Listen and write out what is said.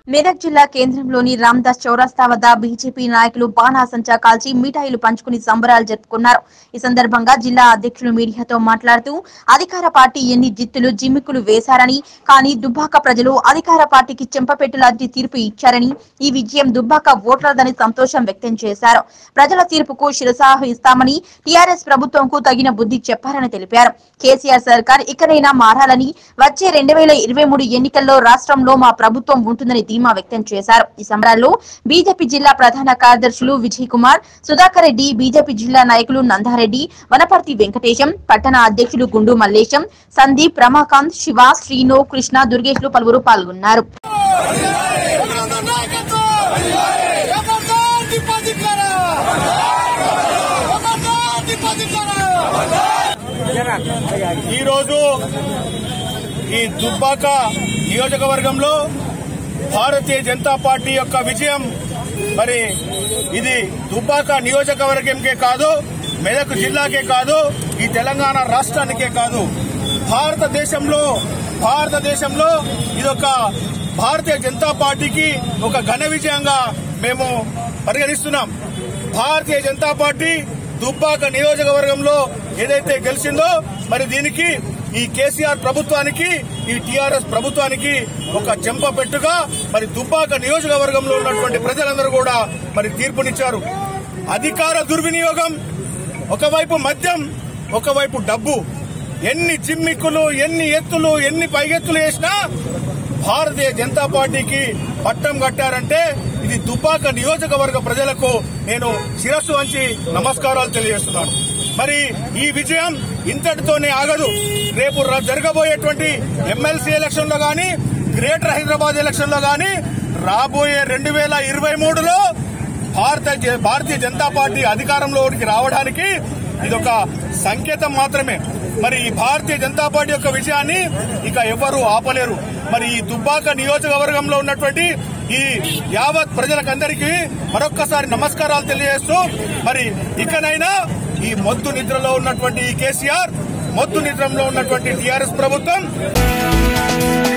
మెదక్ జిల్లా కేంద్రంలోని రామ్దాస్ చౌరస్తా వద్ద బీజేపీ నాయకులు బాణాసంచా కాల్చి మిఠాయిలు పంచుకుని సంబరాలు జరుపుకున్నారు ఈ సందర్భంగా జిల్లా అధ్యక్షులు మీడియాతో మాట్లాడుతూ అధికార పార్టీ ఎన్ని జిత్తులు జిమ్మికులు వేశారని కానీ దుబ్బాక ప్రజలు అధికార పార్టీకి చెంపపెట్టులాంటి తీర్పు ఇచ్చారని ఈ విజయం దుబ్బాక ఓట్లదని సంతోషం వ్యక్తం చేశారు ప్రజల తీర్పుకు శిరసాహిస్తామని టీఆర్ఎస్ ప్రభుత్వంకు తగిన బుద్ధి చెప్పారని తెలిపారు కేసీఆర్ సర్కార్ ఇకనైనా మారాలని వచ్చే రెండు వేల ఇరవై మూడు ఎన్నికల్లో రాష్ట్రంలో మా ప్రభుత్వం ఉంటుందని ధీమా వ్యక్తం చేశారు ఈ సంబరాల్లో బీజేపీ జిల్లా ప్రధాన కార్యదర్శులు విజయ్ కుమార్ సుధాకర్ రెడ్డి బీజేపీ జిల్లా నాయకులు నందారెడ్డి వనపర్తి వెంకటేశం పట్టణ అధ్యక్షులు గుండు మల్లేశం సందీప్ రమాకాంత్ శివ శ్రీను కృష్ణ దుర్గేష్లు పలువురు పాల్గొన్నారు ఈరోజు ఈ దుబ్బాక నియోజకవర్గంలో భారతీయ జనతా పార్టీ యొక్క విజయం మరి ఇది దుబ్బాక నియోజకవర్గంకే కాదు మెదక్ జిల్లాకే కాదు ఈ తెలంగాణ రాష్ట్రానికే కాదు భారతదేశంలో భారతదేశంలో ఇదొక భారతీయ జనతా పార్టీకి ఒక ఘన విజయంగా మేము పరిగణిస్తున్నాం భారతీయ జనతా పార్టీ దుబ్బాక నియోజకవర్గంలో ఏదైతే గెలిచిందో మరి దీనికి ఈ కేసీఆర్ ప్రభుత్వానికి ఈ టీఆర్ఎస్ ప్రభుత్వానికి ఒక చెంప పెట్టుగా మరి దుబ్బాక నియోజకవర్గంలో ఉన్నటువంటి ప్రజలందరూ కూడా మరి తీర్పునిచ్చారు అధికార దుర్వినియోగం ఒకవైపు మద్యం ఒకవైపు డబ్బు ఎన్ని జిమ్మిక్కులు ఎన్ని ఎత్తులు ఎన్ని పైగెత్తులు వేసినా భారతీయ జనతా పార్టీకి పట్టం కట్టారంటే ఇది దుబ్బాక నియోజకవర్గ ప్రజలకు నేను శిరస్సు వంచి నమస్కారాలు తెలియజేస్తున్నాను మరి ఈ విజయం ఇంతటితోనే ఆగదు రేపు ర- జరగబోయేటువంటి ఎమ్మెల్సీ ఎలక్షన్ లో గాని గ్రేటర్ హైదరాబాద్ ఎలక్షన్ లో గాని రాబోయే రెండు వేల ఇరవై మూడులో భారత జ- భారతీయ జనతా పార్టీ అధికారంలోకి రావడానికి ఇదొక సంకేతం మాత్రమే మరి ఈ భారతీయ జనతా పార్టీ యొక్క విజయాన్ని ఇక ఎవరు ఆపలేరు మరి ఈ దుబ్బాక నియోజకవర్గంలో ఉన్నటువంటి ఈ యావత్ ప్రజలకందరికీ మరొక్కసారి నమస్కారాలు తెలియజేస్తూ మరి ఇకనైనా ఈ మొద్దు నిద్రలో ఉన్నటువంటి ఈ కేసీఆర్ మొద్దు నిద్రలో ఉన్నటువంటి టీఆర్ఎస్ ప్రభుత్వం